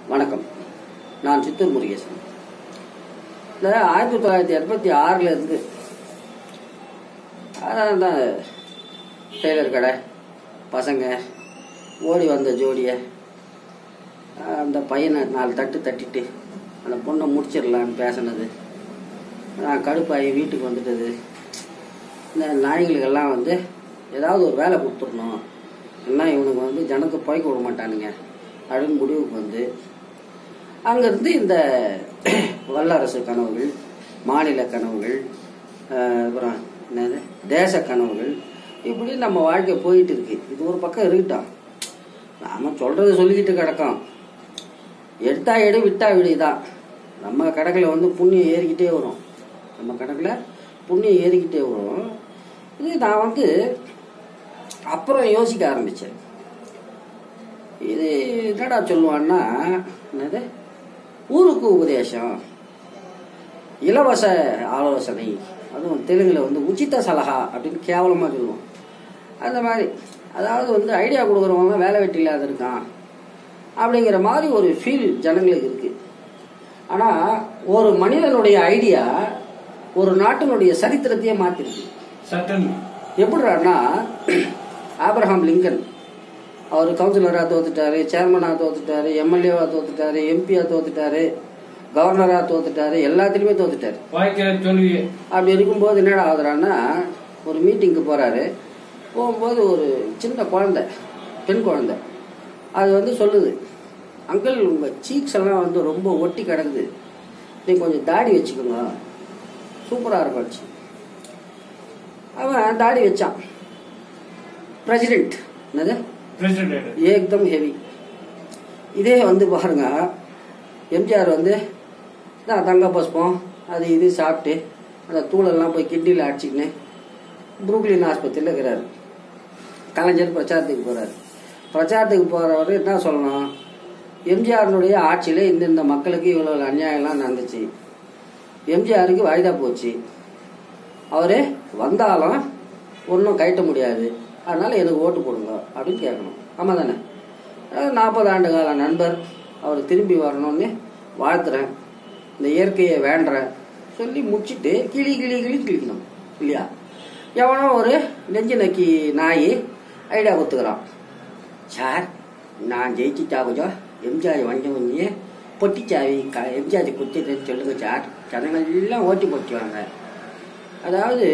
வணக்கம் நான் சித்தூர் முருகேசன் இந்த ஆயிரத்தி தொள்ளாயிரத்தி எண்பத்தி ஆறுல இருந்து அதான் அந்த டெய்லர் கடை பசங்க ஓடி வந்த ஜோடியை அந்த பையனை நாலு தட்டு தட்டிட்டு அந்த பொண்ணை முடிச்சிடலான்னு பேசினது நான் கடுப்பாகி வீட்டுக்கு வந்துட்டது இந்த நாய்களுக்கெல்லாம் வந்து ஏதாவது ஒரு வேலை கொடுத்துடணும் இல்லைன்னா இவனுக்கு வந்து ஜனத்தை போய்க்க விட மாட்டானுங்க அப்படின்னு முடிவுக்கு வந்து அங்கேருந்து இந்த வல்லரசு கனவுகள் மாநில கனவுகள் ஆஹ் அப்புறம் என்னது தேச கனவுகள் இப்படி நம்ம வாழ்க்கை போயிட்டு இருக்கு இது ஒரு பக்கம் இருக்கட்டும் நாம சொல்றதை சொல்லிக்கிட்டு கிடக்கோம் எடுத்தா எடு விட்டா விடு தான் நம்ம கணக்கில் வந்து புண்ணியம் ஏறிக்கிட்டே வரும் நம்ம கணக்கில் புண்ணியம் ஏறிக்கிட்டே வரும் இது நான் வந்து அப்புறம் யோசிக்க ஆரம்பித்தேன் இது என்னடா சொல்லுவான்னா என்னது ஊருக்கு உபதேசம் இலவச ஆலோசனை அதுவும் தெலுங்குல வந்து உச்சித சலஹா அப்படின்னு கேவலமாக சொல்லுவோம் அந்த மாதிரி அதாவது வந்து ஐடியா கொடுக்குறவங்க வேலை வெட்டி இல்லாத இருக்கான் அப்படிங்கிற மாதிரி ஒரு ஃபீல் ஜனங்களுக்கு இருக்கு ஆனால் ஒரு மனிதனுடைய ஐடியா ஒரு நாட்டினுடைய சரித்திரத்தையே மாற்றிருக்கு சட்டன் எப்படிறான்னா ஆப்ரஹாம் லிங்கன் அவர் கவுன்சிலராக தோத்துட்டாரு சேர்மனாக தோத்துட்டாரு எம்எல்ஏவா தோத்துட்டாரு எம்பியா தோத்துட்டாரு கவர்னராக தோத்துட்டாரு எல்லாத்துலேயுமே தோத்துட்டாரு வாய்க்கிற தோல்வி அப்படி இருக்கும்போது என்னடா ஆகுறான்னா ஒரு மீட்டிங்க்கு போறாரு போகும்போது ஒரு சின்ன குழந்தை பெண் குழந்தை அது வந்து சொல்லுது அங்கிள் உங்க சீக்ஸ் எல்லாம் வந்து ரொம்ப ஒட்டி கிடக்குது நீங்க கொஞ்சம் தாடி வச்சுக்கோங்க சூப்பரா இருக்கும் அவன் தாடி வச்சான் பிரசிடென்ட் என்னது பிரசிடென்ட் ஏக்தம் ஹெவி இதே வந்து பாருங்க எம்ஜிஆர் வந்து நான் தங்க பஸ்பம் அது இது சாப்பிட்டு அந்த தூளெல்லாம் போய் கிட்னியில் அடிச்சுக்கின்னு புரூக்லின் ஆஸ்பத்திரியில் இருக்கிறாரு கலைஞர் பிரச்சாரத்துக்கு போறாரு பிரச்சாரத்துக்கு போறவர் என்ன சொல்லணும் எம்ஜிஆருடைய ஆட்சியில் இந்தந்த மக்களுக்கு இவ்வளோ அநியாயம்லாம் நடந்துச்சு எம்ஜிஆருக்கு வாய்தா போச்சு அவரு வந்தாலும் ஒன்றும் கைட்ட முடியாது அதனால எனக்கு ஓட்டு போடுங்க அப்படின்னு கேட்கணும் ஆமாம் தானே நாற்பது ஆண்டு கால நண்பர் அவர் திரும்பி வரணும்னு வாழ்த்துறேன் இந்த இயற்கையை வேண்டுறேன் சொல்லி முடிச்சிட்டு கிளி கிளி கிளி கிளிக்கணும் இல்லையா எவனோ ஒரு நெஞ்சு நக்கி நாய் ஐடியா கொடுத்துக்கிறான் சார் நான் ஜெயிச்சுட்டா கொஞ்சம் எம்ஜிஆர் வண்டி வந்து பொட்டிச்சாவி க எம்ஜிஆர் கொடுத்துட்டேன்னு சொல்லுங்க சார் ஜனங்கள் எல்லாம் ஓட்டி போட்டுவாங்க அதாவது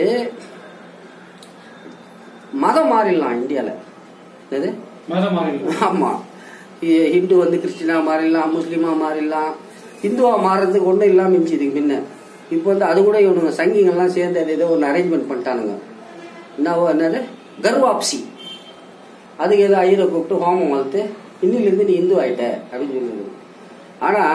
மதம் மாறிடலாம் இந்தியாவில் என்னது மதம் மாறி ஆமா இ- ஹிந்து வந்து கிறிஸ்டினா மாறிடலாம் முஸ்லீமா மாறிடலாம் ஹிந்துவா மாறுறதுக்கு ஒன்றும் இல்லாம இருந்துச்சு இதுக்கு முன்ன இப்போ வந்து அது கூட இவனுங்க சங்கிங்கெல்லாம் சேர்ந்து அது ஏதோ ஒன்று அரேஞ்ச்மெண்ட் பண்ணிட்டானுங்க என்னவோ என்னது கர்வாப்சி அதுக்கு ஏதோ ஐயரை கூப்பிட்டு ஹோமம் வளர்த்து இன்னிலிருந்து நீ இந்து ஆயிட்ட அப்படின்னு சொல்லுது ஆனா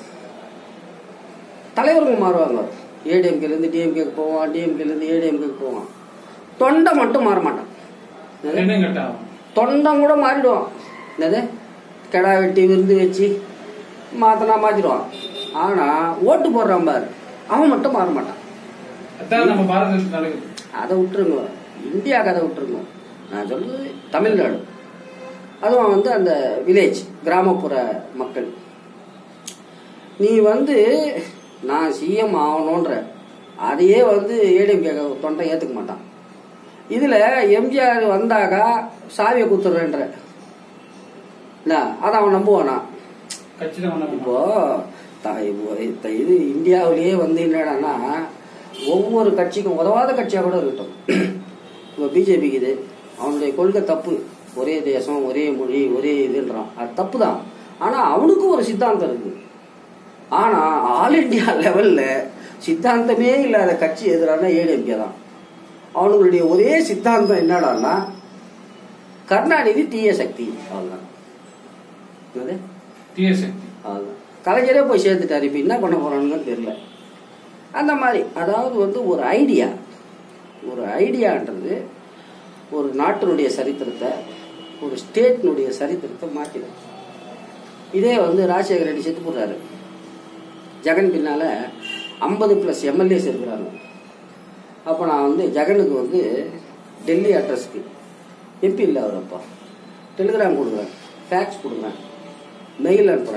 தலைவர்கள் மாறுவாங்க ஏடிஎம்கேல இருந்து டிஎம்கேக்கு போவான் டிஎம்கேல இருந்து ஏடிஎம்கேக்கு போவான் தொண்டை மட்டும் மாற மாட்டான் என்னது? ரெண்டும் கட்டாகும் தொண்டம் கூட மாறிடுவான் என்னது கெடா வெட்டி விருந்து வச்சு மாத்தனா மாத்திடுவான் ஆனா ஓட்டு போடுறான் பாரு அவன் மட்டும் மாற மாட்டான் அதான் நம்ம பாரதத்தில் நடக்குது அதை விட்டுருங்க இந்தியா கதை விட்டுருங்க நான் சொல்றது தமிழ்நாடு அதுவும் வந்து அந்த வில்லேஜ் கிராமப்புற மக்கள் நீ வந்து நான் சிஎம் ஆகணுன்ற அதையே வந்து ஏடிஎம் கேட்க தொண்டை ஏத்துக்க மாட்டான் இதுல எம்ஜிஆர் வந்தாக்கா சாவியை குத்துறேன்ற என்ன அதை அவன் நம்புவானா கட்சி தான் ஒண்ணு இப்போ த- இப்போ இந்த இது இந்தியாவிலேயே வந்து என்னடான்னா ஒவ்வொரு கட்சிக்கும் உதவாத கட்சியாக கூட இருக்கட்டும் இப்போ பிஜேபிக்கு இது அவனுடைய கொள்கை தப்பு ஒரே தேசம் ஒரே மொழி ஒரே இதுன்றான் அது தப்பு தான் ஆனால் அவனுக்கும் ஒரு சித்தாந்தம் இருக்கு ஆனால் ஆல் இந்தியா லெவலில் சித்தாந்தமே இல்லாத கட்சி எதிரான ஏடிஎம்கே தான் அவனுங்களுடைய ஒரே சித்தாந்தம் என்னடான்னா கருணாநிதி தீய சக்தி அவ்வளோதான் என்னது தீய சக்தி அவ்வளவுதான். கலைஞரே போய் சேர்த்துட்டாரு இப்போ என்ன பண்ண போறானுன்னு தெரியல அந்த மாதிரி அதாவது வந்து ஒரு ஐடியா ஒரு ஐடியான்றது ஒரு நாட்டினுடைய சரித்திரத்தை ஒரு ஸ்டேட்டினுடைய சரித்திரத்தை மாற்றிடும் இதே வந்து ராஜசேகர ரெட்டி செத்து போடுறாரு ஜெகன் பின்னால ஐம்பது ப்ளஸ் எம்எல்ஏஸ் இருக்கிறாங்க அப்போ நான் வந்து ஜெகனுக்கு வந்து டெல்லி அட்ரஸ்க்கு எம்பி இல்லை அவர் அப்பா டெலிகிராம் கொடுக்குறேன் ஃபேக்ஸ் கொடுக்குறேன் மெயில் அனுப்புகிறேன்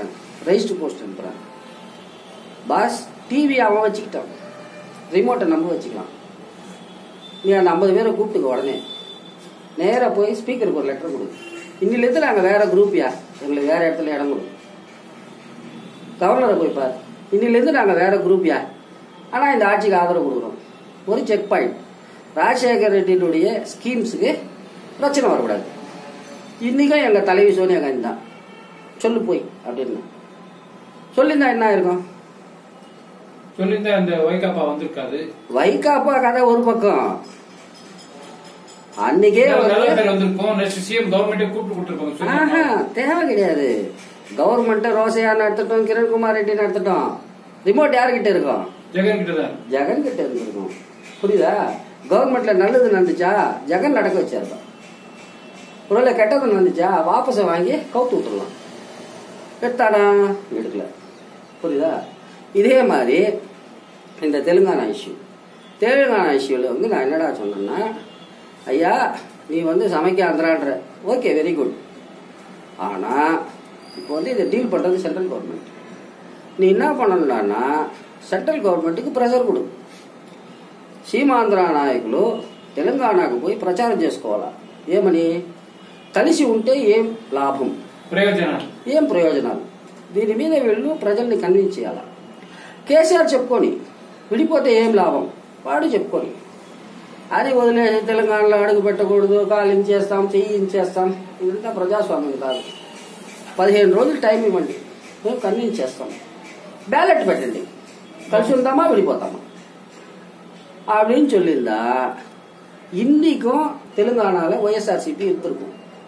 ரெஜிஸ்டர் போஸ்ட் அனுப்புகிறான் பாஸ் டிவி அவன் வச்சுக்கிட்டான் ரிமோட்டை நம்ம வச்சுக்கலாம் நீ அந்த ஐம்பது பேரை கூப்பிட்டுக்க உடனே நேராக போய் ஸ்பீக்கருக்கு ஒரு லெட்டர் கொடு இன்னிலேருந்து நாங்கள் வேற குரூப்யா எங்களுக்கு வேற இடத்துல இடம் கொடு கவர்னரை போய் பார் இன்னிலேருந்து நாங்கள் வேற குரூப்யா ஆனால் இந்த ஆட்சிக்கு ஆதரவு கொடுக்குறோம் ஒரு செக் பாயிண்ட் ராஜசேகர் ரெட்டியினுடைய ஸ்கீம்ஸுக்கு பிரச்சனை வரக்கூடாது இன்னைக்கும் எங்கள் தலைவி சோனியா காந்தி தான் சொல்லு போய் அப்படின்னு சொல்லியிருந்தா என்ன இருக்கும் சொல்லியிருந்தா அந்த வைகாப்பா வந்திருக்காது வைகாப்பா கதை ஒரு பக்கம் அன்னைக்கே நல்ல வந்து பேர் வந்திருக்கோம் நெக்ஸ்ட் சிஎம் கவர்மெண்ட்டே கூப்பிட்டு கொடுத்துருப்பாங்க ஆஹா சொல்லுங்க தேவை கிடையாது கவர்மெண்ட் ரோசையா நடத்தட்டும் கிரண்குமார் ரெட்டி நடத்தட்டும் ரிமோட் யாருக்கிட்ட இருக்கும் ஜெகன் கிட்ட தான் ஜெகன் கிட்ட இருந்திருக்கும் புரியுதா கவர்மெண்ட்ல நல்லது நடந்துச்சா ஜெகன் நடக்க வச்சிருக்கோம் ஒருவேளை கெட்டது நடந்துச்சா வாபஸை வாங்கி கவுத்து விட்டுடலாம் எடுத்தானா எடுக்கல புரியுதா இதே மாதிரி இந்த தெலுங்கானா இஷ்யூ தெலுங்கானா இஷ்யூவில் வந்து நான் என்னடா சொன்னேன்னா ஐயா நீ வந்து சமைக்க ஆந்திரான்ற ஓகே வெரி குட் ஆனால் இப்போ வந்து இதை டீல் பண்ணுறது சென்ட்ரல் கவர்மெண்ட் நீ என்ன பண்ணணும்னா సెంట్రల్ గవర్నమెంట్కి ప్రెషర్ కొడు సీమాంధ్ర నాయకులు తెలంగాణకు పోయి ప్రచారం చేసుకోవాలా ఏమని కలిసి ఉంటే ఏం లాభం ప్రయోజనాలు ఏం ప్రయోజనాలు దీని మీద వీళ్ళు ప్రజల్ని కన్విన్స్ చేయాలి కేసీఆర్ చెప్పుకొని విడిపోతే ఏం లాభం వాడు చెప్పుకొని అది వదిలేసి తెలంగాణలో అడుగు పెట్టకూడదు కాలించేస్తాం చెయ్యించేస్తాం ఇదంతా ప్రజాస్వామ్యం కాదు పదిహేను రోజులు టైం ఇవ్వండి మేము కన్విన్స్ చేస్తాం బ్యాలెట్ పెట్టండి కలిసి ఉందామా విడిపోతామా அப்படின்னு சொல்லியிருந்தா இன்னைக்கும் தெலுங்கானால ஒய்எஸ்ஆர்சிபி இருந்திருக்கும்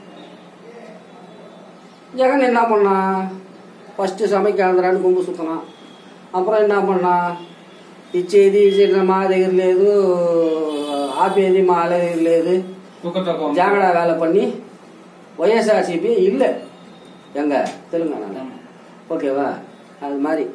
ஜெகன் என்ன பண்ணான் ఫస్ట్ సమైక్య ఆంధ్రాన్ని గుంపు సుత్తనా అప్పుడు என்ன பண்ணா ఇచ్చేది ఇచ్చేది మా దగ్గర లేదు ఆపేది మా దగ్గర లేదు தூக்க தூக்கம் జాగడా వేల பண்ணி వైఎస్ఆర్సీపీ இல்லை எங்க தெலுங்கானா ஓகேவா அது மாதிரி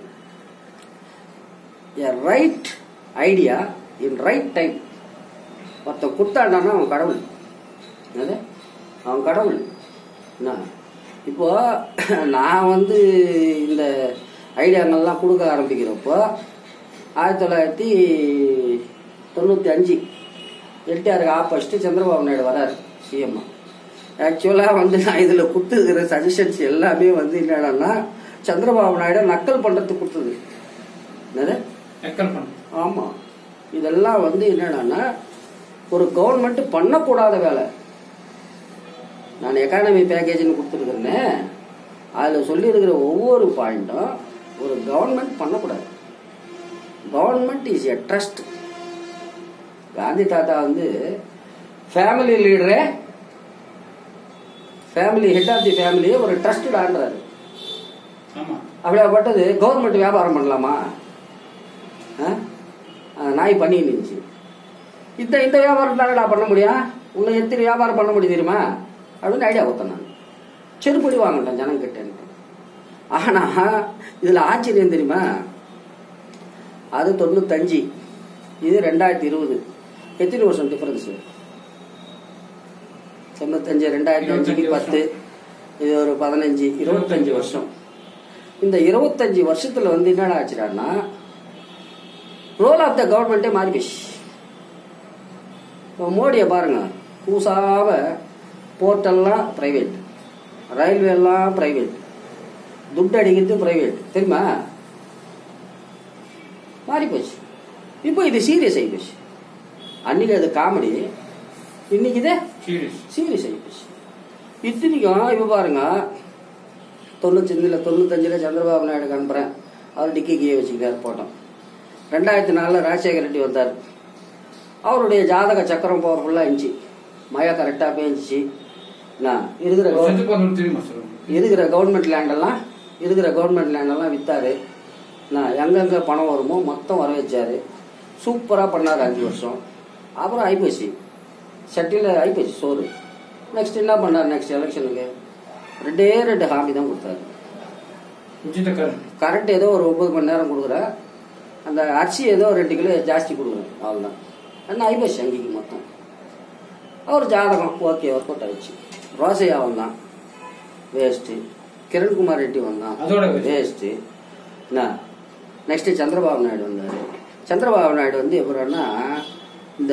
right idea in right time ஒருத்தன் கொடுத்தாண்டானா அவன் கடவுள் என்னது அவன் கடவுள் என்ன இப்போ நான் வந்து இந்த ஐடியாங்கள்லாம் கொடுக்க ஆரம்பிக்கிறப்போ ஆயிரத்தி தொள்ளாயிரத்தி தொண்ணூற்றி அஞ்சு எல்டிஆருக்கு ஆப்போசிட்டு சந்திரபாபு நாயுடு வராரு சிஎம் ஆக்சுவலாக வந்து நான் இதில் கொடுத்துருக்கிற சஜஷன்ஸ் எல்லாமே வந்து என்னடான்னா சந்திரபாபு நாயுடு நக்கல் பண்ணுறதுக்கு கொடுத்தது என்னது நக்கல் பண்ணு ஆமாம் இதெல்லாம் வந்து என்னடான்னா ஒரு கவர்மெண்ட் பண்ணக்கூடாத வேலை நான் எக்கானமி பேக்கேஜ்னு கொடுத்துருக்குறேனே அதில் சொல்லியிருக்கிற ஒவ்வொரு பாயிண்ட்டும் ஒரு கவர்மெண்ட் பண்ணக்கூடாது government is a trust Gandhi தாத்தா வந்து ஃபேமிலி லீடரே ஃபேமிலி ஹெட் ஆஃப் தி ஃபேமிலியே ஒரு ட்ரஸ்டட் ஆன்றாரு ஆமா அப்படியாப்பட்டது கவர்மெண்ட் வியாபாரம் பண்ணலாமா ஆ? ஆ, நாய் பண்ணி இருந்துச்சு இந்த இந்த வியாபாரம் தானடா பண்ண முடியும் உன்னை எத்தனை வியாபாரம் பண்ண முடியும் தெரியுமா அப்படின்னு ஐடியா கொடுத்தேன் நான் செருப்படி வாங்கிட்டேன் ஜனம் கிட்டேன்ட்டு ஆனா இதுல ஆச்சரியம் தெரியுமா அது தொண்ணூத்தஞ்சு இது ரெண்டாயிரத்தி இருபது எத்தனை வருஷம் டிஃபரன்ஸ் தொண்ணூத்தஞ்சு ரெண்டாயிரத்தி அஞ்சுக்கு இருபத்தஞ்சு பத்து இது ஒரு பதினஞ்சு இருபத்தஞ்சு வருஷம் இந்த இருபத்தஞ்சு வருஷத்துல வந்து என்னடா ஆச்சுடான்னா ரோல் ஆஃப் த கவர்மெண்ட்டே மாறி போச்சு இப்போ மோடியை பாருங்க பூசாவ போர்ட்டெல்லாம் பிரைவேட் ரயில்வே எல்லாம் பிரைவேட் துட்டு அடிக்கிறது பிரைவேட் தெரியுமா மாறி போச்சு இப்போ இது சீரியஸ் ஆகி போச்சு அன்னைக்கு அது காமெடி இன்னைக்கு இது சீரியஸ் சீரியஸ் ஆகி போச்சு இத்தனைக்கும் இப்போ பாருங்க தொண்ணூத்தஞ்சில் தொண்ணூத்தஞ்சில் சந்திரபாபு நாயுடு அனுப்புகிறேன் அவர் டிக்கி கீழே வச்சுக்கிறார் போட்டோம் ரெண்டாயிரத்தி நாலில் ராஜசேகர ரெட்டி வந்தார் அவருடைய ஜாதக சக்கரம் பவர்ஃபுல்லாக இருந்துச்சு மழை கரெக்டாக பேஞ்சிச்சு நான் இருக்கிற கவர்- செத்து போனது தெரியுமா சொல்லுங்க இருக்கிற கவர்மெண்ட் லேண்டெல்லாம் இருக்கிற கவர்மெண்ட் லேண்டெல்லாம் விற்றாரு நான் எங்கெங்கே பணம் வருமோ மொத்தம் வர வச்சாரு சூப்பராக பண்ணார் அஞ்சு வருஷம் அப்புறம் ஐப்பசி சட்டியில் ஐப்பசி சோறு நெக்ஸ்ட் என்ன பண்ணார் நெக்ஸ்ட் எலெக்ஷனுக்கு ரெண்டே ரெண்டு ஹாமி தான் கொடுத்தாரு உச்சித கரண்ட் கரண்ட் ஏதோ ஒரு ஒன்பது மணி நேரம் கொடுக்குறேன் அந்த அரிசி ஏதோ ரெண்டு கிலோ ஜாஸ்தி கொடுக்குறேன் அவ்வளோதான் என்ன ஐப்பசி அங்கிக்கு மொத்தம் அவர் ஜாதகம் ஓகே ஒர்க் அவுட் ஆயிடுச்சு ரோசையா வந்தான் வேஸ்ட்டு கிரண்குமார் ரெட்டி வந்தான் அதோட waste. வேஸ்ட் என்ன நெக்ஸ்ட் சந்திரபாபு நாயுடு வந்தாரு சந்திரபாபு நாயுடு வந்து எப்படின்னா இந்த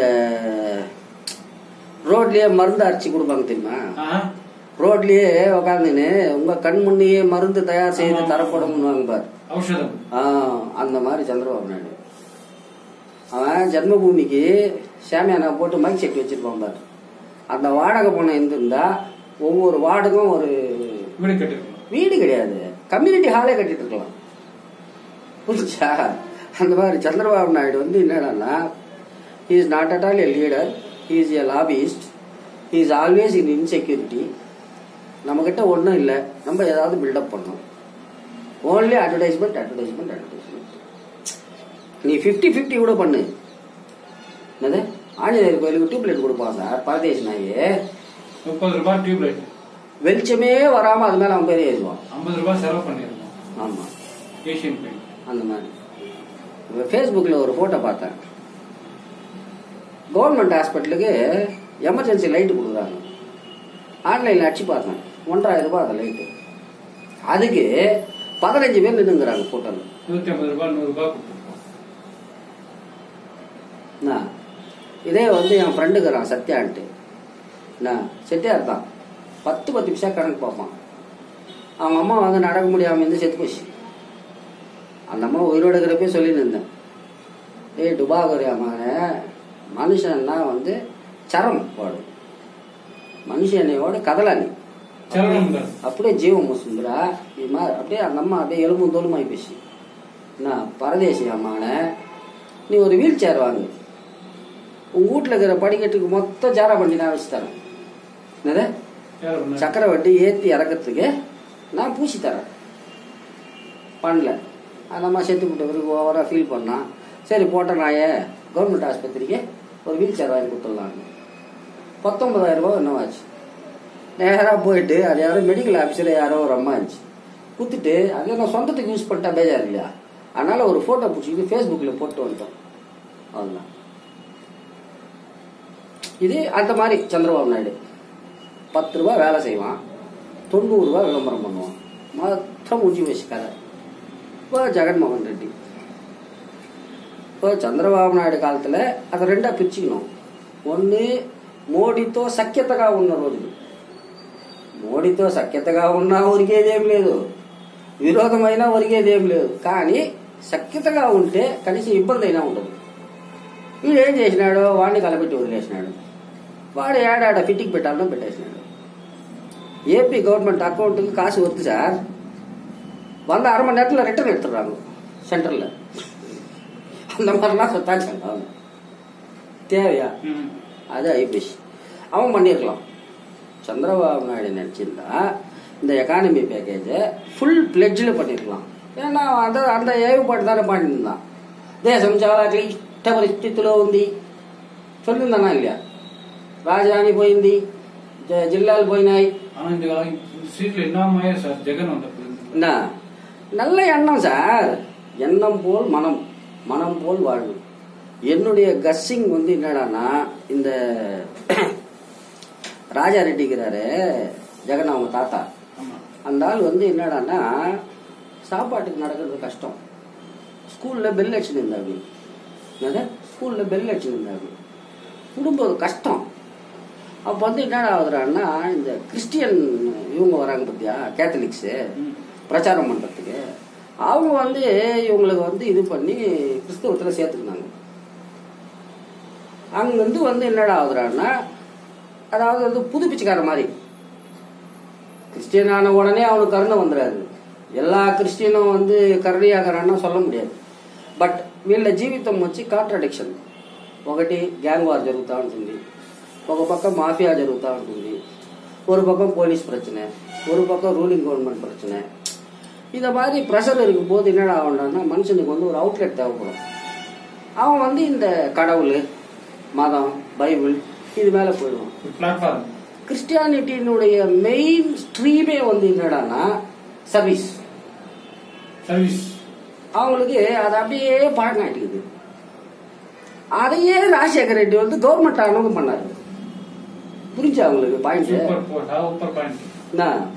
ரோட்லயே மருந்து அரைச்சி கொடுப்பாங்க தெரியுமா ஆ, ரோட்லயே உக்காந்துன்னு உங்க கண் முன்னையே மருந்து தயார் செய்து ஆமா. தரப்படும்னுவாங்க பாரு ஔஷதம் ஆ, அந்த மாதிரி சந்திரபாபு நாயுடு அவன் ஜன்மபூமிக்கு சாமியானா போட்டு மைக் செட் வச்சிருப்பான் பாரு அந்த வாடகை பணம் இருந்திருந்தா ஒவ்வொரு வார்டுக்கும் ஒரு வீடு கட்டிருக்கணும் வீடு கிடையாது கம்யூனிட்டி ஹாலே கட்டிட்டு இருக்கலாம் புரிஞ்சா அந்த மாதிரி சந்திரபாபு நாயுடு வந்து என்னடான்னா is not at all a leader is a lobbyist is always in insecurity நம்மக்கிட்ட ஒன்றும் இல்லை நம்ம ஏதாவது பில்டப் பண்ணோம் ஓன்லி அட்வர்டைஸ்மெண்ட் அட்வர்டைஸ்மெண்ட் அட்வர்டைஸ்மெண்ட் நீ ஃபிஃப்டி ஃபிஃப்டி கூட பண்ணு என்னது ஆஞ்சநேயர் கோயிலுக்கு டியூப்லைட் கொடுப்பான் சார் பரதேஷ் நாயே முப்பது ரூபாய் டியூப் லைட் வெளிச்சமே வராமல் அது மேலே அவன் பேரே எழுதுவான் ஐம்பது ரூபாய் செலவு பண்ணிருந்தோம் ஆமாம் ஏசியன் பெயிண்ட் அந்த மாதிரி ஃபேஸ்புக்கில் ஒரு ஃபோட்டோ பார்த்தேன் கவர்மெண்ட் ஹாஸ்பிட்டலுக்கு எமர்ஜென்சி லைட்டு கொடுக்குறாங்க ஆன்லைனில் அடிச்சு பார்த்தேன் ஒன்றாயிரம் ரூபாய் அந்த லைட்டு அதுக்கு பதினஞ்சு பேர் நின்றுங்கிறாங்க ஃபோட்டோவில் நூத்தி ஐம்பது ரூபாய் நூறு ரூபாய் கொடுத்துருக்கோம் என்ன இதே வந்து என் ஃப்ரெண்டுக்கிறான் சத்யான்ட்டு என்ன செட்டியார் தான் பத்து பத்து பிசா கணக்கு பார்ப்பான் அவங்க அம்மா வந்து நடக்க முடியாமல் இருந்து செத்து போச்சு அந்த அம்மா உயிரோடு இருக்கிறப்பே சொல்லின்னு இருந்தேன் ஏய் டுபாகரி அம்மானே மனுஷன்னா வந்து சரம் பாடும் மனுஷனையோட கதலானி சரணம் தான் அப்படியே ஜீவம் சுந்தரா இது மாதிரி அப்படியே அந்த அம்மா அப்படியே எலும்பும் தோலுமாய் பேசி என்ன பரதேசி அம்மானே நீ ஒரு வீல் சேர் வாங்கு உங்க வீட்டில் இருக்கிற படிக்கட்டுக்கு மொத்தம் ஜாரா பண்ணி நான் வச்சு தரேன் என்னது யார் பண்ணா? சக்கரை வட்டி ஏற்றி இறக்கிறதுக்கு நான் பூசி தரேன் பண்ணல அந்த அம்மா செத்து விட்ட பிறகு ஓவராக ஃபீல் பண்ணான் சரி போட்ட நாயே கவர்மெண்ட் ஆஸ்பத்திரிக்கு ஒரு வீல் சேர் வாங்கி கொடுத்துடலான்னு பத்தொன்பதாயிரம் ரூபாய் என்னவோ ஆச்சு நேராக போயிட்டு அது யாரோ மெடிக்கல் ஆஃபீஸில் யாரோ ஒரு அம்மா இருந்துச்சு குத்துட்டு அது நான் சொந்தத்துக்கு யூஸ் பண்ணிட்டா பேஜார் இல்லையா அதனால ஒரு ஃபோட்டோ பிடிச்சிக்கிட்டு ஃபேஸ்புக்கில் போட்டு வந்துட்டோம் அவ்வளோதான் இது அந்த மாதிரி சந்திரபாபு நாயுடு பத்து ரூபா வேலை செய்வான் தொண்ணூறு ரூபா விளம்பரம் பண்ணுவான் மொத்தம் முடிஞ்சு வச்சு கதை இப்போ ஜெகன்மோகன் ரெட்டி இப்போ சந்திரபாபு నాయుడు కాలத்துல அதை రెండా పిచ్చికணும் ஒன்று మోడీతో సఖ్యతగా ఉన్న రోజులు మోడీతో సఖ్యతగా ఉన్నా ఒరిగేదేం లేదు విరోధమైనా ఒరిగేదేం లేదు కానీ సఖ్యతగా ఉంటే కనీసం ఇబ్బంది అయినా ఉండదు వీడు ఏం చేసినాడు వాడిని కలపెట్టి వదిలేసినాడు వాడు ఏడాడ ఫిట్టింగ్ పెట్టాలనో పెట్టేసినాడు ఏపీ గవర్నమెంట్ అకౌంట్కి కాసు వద్దు సార్ వంద அரை மணி நேரத்தில் ரிட்டர்ன் எடுத்துடுறாங்க சென்டரில் அந்த மாதிரிலாம் சொத்தாச்சாங்க அவங்க தேவையா ம். அது ஐபிஎஸ் அவன் பண்ணியிருக்கலாம் சந்திரபாபு நாயுடு நினச்சிருந்தா இந்த எக்கானமி பேக்கேஜை ஃபுல் பிளெட்ஜில் பண்ணியிருக்கலாம் ஏன்னா அந்த அந்த ఏవుపాటు தானே పాడిందాం దేశం చాలా క్లిష్ట పరిస్థితిలో ఉంది சொல்லியிருந்தானா இல்லையா రాజధాని పోయింది జ- జిల్లాలు పోయినాయి ஆனா இந்த இந்த சீட்ல என்ன மாயா சார் ஜெகன் வந்த பிறகு என்ன நல்ல எண்ணம் சார் எண்ணம் போல் மனம் மனம் போல் வாழ்வு என்னுடைய கஸ்ஸிங் வந்து என்னடான்னா இந்த ராஜா ரெட்டிக்கிறாரு ஜெகன் அவங்க தாத்தா ஆமா அந்த ஆள் வந்து என்னடான்னா சாப்பாட்டுக்கு நடக்கிறது கஷ்டம் ஸ்கூல்ல பெல் அடிச்சுன்னு இருந்தாங்க என்னது ஸ்கூல்ல பெல் அடிச்சுன்னு இருந்தாங்க குடும்பம் கஷ்டம் அப்போ வந்து என்னடா ஆகுதுறான்னா இந்த கிறிஸ்டியன் இவங்க வராங்க பார்த்தியா கேத்தலிக்ஸு ம். பிரச்சாரம் பண்ணுறதுக்கு அவங்க வந்து இவங்களுக்கு வந்து இது பண்ணி கிறிஸ்தவத்தில் சேர்த்துக்கினாங்க அங்கேருந்து வந்து என்னடா ஆகுதுறான்னா அதாவது வந்து புதுப்பிச்சுக்கார மாதிரி கிறிஸ்டியன் ஆன உடனே அவனுக்கு கருணை வந்துடாது எல்லா கிறிஸ்டியனும் வந்து కరుణీయాగరాన్న சொல்ல முடியாது బట్ వీళ్ళ జీవితం వచ్చి కాంట్రడిక్షన్ ఒకటి గ్యాంగ్ వార్ జరుగుతూ ఉంటుంది ఒక పక్క మాఫియా జరుగుతూ ఉంటుంది ஒரு பக்கம் போலீஸ் பிரச்சனை ஒரு பக்கம் ரூலிங் கவர்மெண்ட் பிரச்சனை இதை மாதிரி ப்ரெஷர் இருக்கும்போது என்னடா ஆகும்னா மனுஷனுக்கு வந்து ஒரு அவுட்லெட் தேவைப்படும் அவன் வந்து இந்த கடவுள் மதம் பைபிள் இது மேலே போயிடுவான் பிளாட்ஃபார்ம் கிறிஸ்டியானிட்டியினுடைய மெயின் ஸ்ட்ரீமே வந்து என்னடான்னா சர்வீஸ் சர்வீஸ் அவங்களுக்கு அது அப்படியே பழக்கம் ஆயிட்டுக்குது அதையே ராஜசேகர் ரெட்டி வந்து கவர்மெண்ட் ஆனவங்க பண்ணாரு புரிஞ்சு அவங்களுக்கு பாயிண்ட் சூப்பர் சூப்பர் பாயிண்ட் என்ன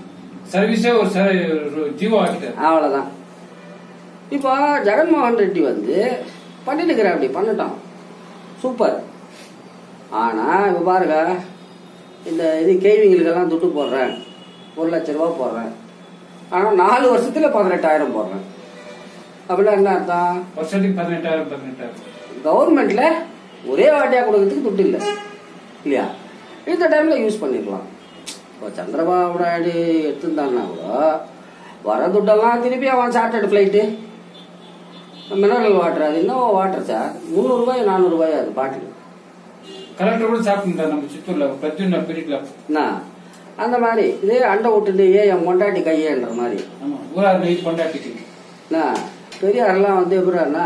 சர்வீஸே ஒரு ச- ஒரு ஜீவோ ஆக்கிட்டாரு அவ்வளோதான் இப்போ ஜெகன்மோகன் ரெட்டி வந்து பண்ணிட்டு இருக்கிற அப்படி பண்ணட்டான் சூப்பர் ஆனால் இப்போ பாருங்க இந்த இது கேள்விங்களுக்கெல்லாம் துட்டு போடுறேன் ஒரு லட்ச ரூபா போடுறேன் ஆனால் நாலு வருஷத்துல பதினெட்டாயிரம் போடுறேன் அப்படின்னா என்ன அர்த்தம் வருஷத்துக்கு பதினெட்டாயிரம் பதினெட்டாயிரம் கவர்மெண்ட்ல ஒரே வாட்டியாக கொடுக்கறதுக்கு துட்டு இல்லை இல்லையா இந்த டைம்ல யூஸ் பண்ணிக்கலாம் இப்போ சந்திரபாபு நாயுடு எடுத்துருந்தான்னா கூட வர துட்டெல்லாம் திருப்பி அவன் சார்ட்டர்டு ஃப்ளைட்டு மினரல் வாட்டர் அது இன்னும் வாட்டர் சார் முந்நூறுபாய் நானூறுபாய் அது பாட்டில் கலெக்டர் கூட சாப்பிட்டுட்டார் நம்ம சித்தூர்ல பிரத்யுன்னா பெரிய என்ன அந்த மாதிரி இதே அண்டை விட்டுட்டு ஏன் என் மொண்டாட்டி கையேன்ற மாதிரி ஆமா ஊரா நைட் கொண்டாட்டிக்கு என்ன பெரியாரெல்லாம் வந்து எப்படின்னா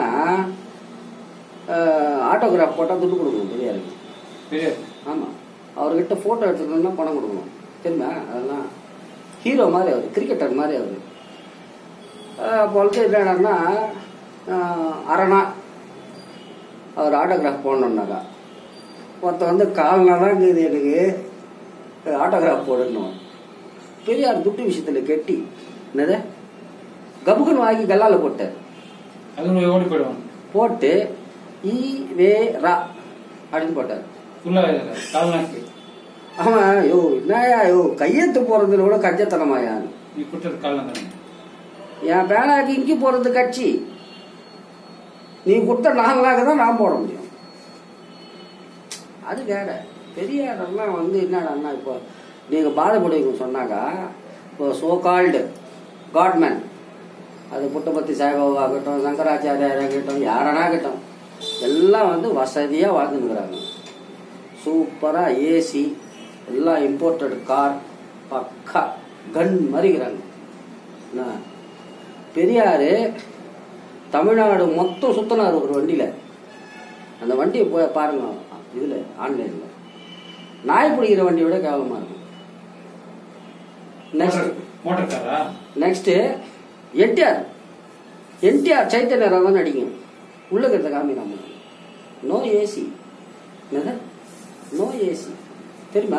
ஆட்டோகிராஃப் போட்டால் துட்டு கொடுக்கணும் பெரியாருக்கு பெரிய ஆமாம் அவர்கிட்ட ஃபோட்டோ எடுத்துக்கணும்னா பணம் கொடுக்கணும் தெரியுமா அதெல்லாம் ஹீரோ மாதிரி அவர் கிரிக்கெட்டர் மாதிரி அவர் அப்போ வந்து என்னன்னா அரணா அவர் ஆட்டோகிராஃப் போடணுன்னாக்கா ஒருத்தன் வந்து கால்னா தான் இருக்குது எனக்கு ஆட்டோகிராஃப் போடணும் பெரியார் துட்டு விஷயத்தில் கெட்டி என்னது கபுக்குன்னு வாங்கி கல்லால போட்டார் அது ஓடி போயிடுவாங்க போட்டு ஈ வே ரா அப்படின்னு போட்டார் ஃபுல்லா கால்நாக்கு அவன் யோ என்னயா யோ கையெழுத்து போறதுல கூட கஞ்சத்தனமாயா நீ கொடுத்தது கால்நாக்கு தானே என் பேனாக்கு இங்கி போறது கட்சி நீ கொடுத்த நாலு லாக்கு தான் நான் போட முடியும் அது வேற பெரியாரெல்லாம் வந்து என்னடான்னா இப்போ நீங்க பாதப்படுவீங்க சொன்னாக்கா இப்போ சோ கால்டு காட்மேன் அது புட்டபத்தி சாய்பாபா ஆகட்டும் சங்கராச்சாரியார் ஆகட்டும் யாரனா ஆகட்டும் எல்லாம் வந்து வசதியா வாழ்ந்துருக்குறாங்க சூப்பரா ஏசி எல்லாம் இம்போர்ட்டட் கார் பக்கா கன் மாதிரிக்கிறாங்க என்ன பெரியாரு தமிழ்நாடு மொத்தம் சுத்தினார் ஒரு வண்டியில அந்த வண்டியை போய் பாருங்க இதுல ஆன்லைன்ல நாய் பிடிக்கிற வண்டியை விட கேவலமா இருக்கும் நெக்ஸ்ட் மோட்டர் காரா நெக்ஸ்ட் என்டிஆர் என்டிஆர் சைத்தன்ய ரவன் அடிக்கும் உள்ள இருக்கிறத காமிக்கிறாங்க நோ ஏசி என்னது நோ ஏசி தெரியுமா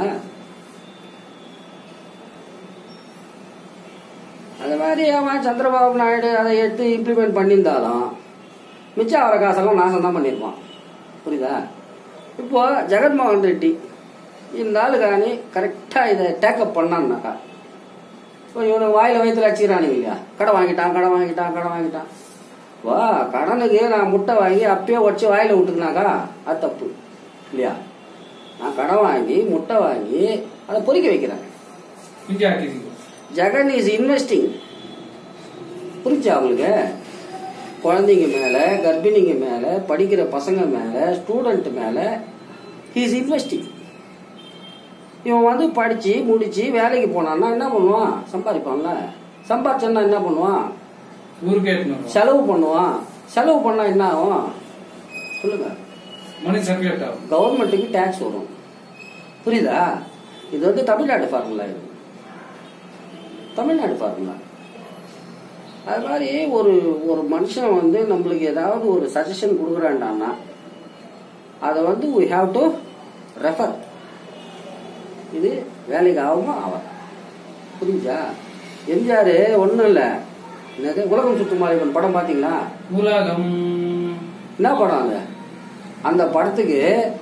அது மாதிரி அவன் சந்திரபாபு நாயுடு அதை எடுத்து இம்ப்ளிமெண்ட் பண்ணியிருந்தாலும் மிச்சம் அவரை காசெல்லாம் நாசம் தான் பண்ணியிருப்பான் புரியுதா இப்போ ஜெகன்மோகன் ரெட்டி இந்த ஆளு காணி கரெக்டாக இதை டேக்கப் பண்ணான்னாக்கா இப்போ இவனுக்கு வாயில வயிற்றுல அடிச்சுக்கிறானுங்க இல்லையா கடை வாங்கிட்டான் கடை வாங்கிட்டான் கடை வாங்கிட்டான் வா கடனுக்கு நான் முட்டை வாங்கி அப்பயே உடச்சி வாயில விட்டுக்கினாக்கா அது தப்பு இல்லையா நான் கடன் வாங்கி முட்டை வாங்கி அதை பொறிக்க வைக்கிறேன் இங்கே ஆக்கிடுங்க ஜெகன் இஸ் இன்வெஸ்டிங் புரிஞ்சா அவங்களுக்கு குழந்தைங்க மேல கர்ப்பிணிங்க மேல படிக்கிற பசங்க மேல ஸ்டூடெண்ட் மேல இஸ் இன்வெஸ்டிங் இவன் வந்து படிச்சு முடிச்சு வேலைக்கு போனான்னா என்ன பண்ணுவான் சம்பாதிப்பான்ல சம்பாதிச்சா என்ன பண்ணுவான் ஊருக்கே எடுத்துன்னு வருவாங்க. செலவு பண்ணுவான் செலவு பண்ணா என்ன ஆகும் சொல்லுங்க மணி சர்க்குலேட் ஆகும் கவர்மெண்ட்டுக்கு டேக்ஸ் வரும் புரியுதா இது வந்து தமிழ்நாடு ஃபார்முலா இது தமிழ்நாடு ஃபார்முலா அது மாதிரி ஒரு ஒரு மனுஷன் வந்து நம்மளுக்கு ஏதாவது ஒரு சஜஷன் கொடுக்குறான்டான்னா அதை வந்து we have டு ரெஃபர் இது வேலைக்கு ஆகுமா ஆகும் புரிஞ்சா எம்ஜிஆர் ஒன்றும் இல்லை என்னது உலகம் சுற்றும் மாலிபன் படம் பார்த்தீங்களா உலகம் என்ன படம் அது அந்த படத்துக்கு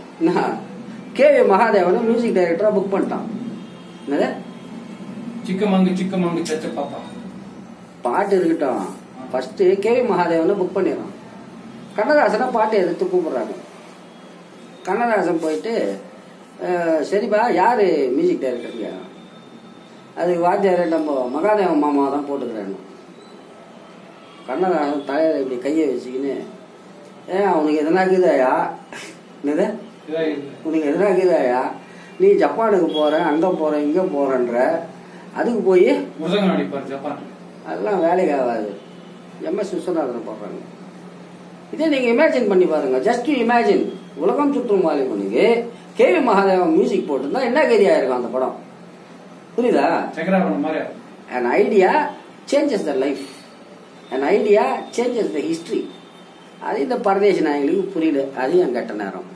கே வி மகாதேவனை மியூசிக் டைரக்டரா புக் பண்ணிட்டான் என்னது சிக்கமங்கு சிக்கமங்கு சச்ச பாப்பா பாட்டு இருக்கட்டும் ஃபர்ஸ்ட் கே வி மகாதேவனை புக் பண்ணிடுறான் கண்ணதாசனை பாட்டு எடுத்து கூப்பிடுறாங்க கண்ணதாசன் போயிட்டு அஹ், சரிப்பா யாரு மியூசிக் டைரக்டருங்க அதுக்கு வாத்தியார் நம்ம மகாதேவன் மாமா தான் போட்டுக்கிறாங்க கண்ணதாசன் தலையில இப்படி கையை வச்சுக்கின்னு ஏன் அவனுக்கு எதனா இருக்குதாயா என்னது இதான் இது. உனக்கு எதனா இருக்குதாயா நீ ஜப்பானுக்கு போற அங்க போற இங்க போறன்ற அதுக்கு போய் மிருதங்கம் அடிப்பார் ஜப்பான் அதெல்லாம் வேலைக்கு ஆகாது எம்எஸ் விஸ்வநாதன் போடுறாங்க இதே நீங்க இமேஜின் பண்ணி பாருங்க ஜஸ்ட் இமேஜின் உலகம் சுற்றும் வாலிபனுக்கு கேவி மகாதேவன் மியூசிக் போட்டிருந்தா என்ன கதியா இருக்கும் அந்த படம் புரியுதா சக்கராபுரம் மாதிரி an idea changes the life an idea changes the history அது இந்த பரதேசி நாயங்களுக்கு புரியல அது என் கெட்ட நேரம்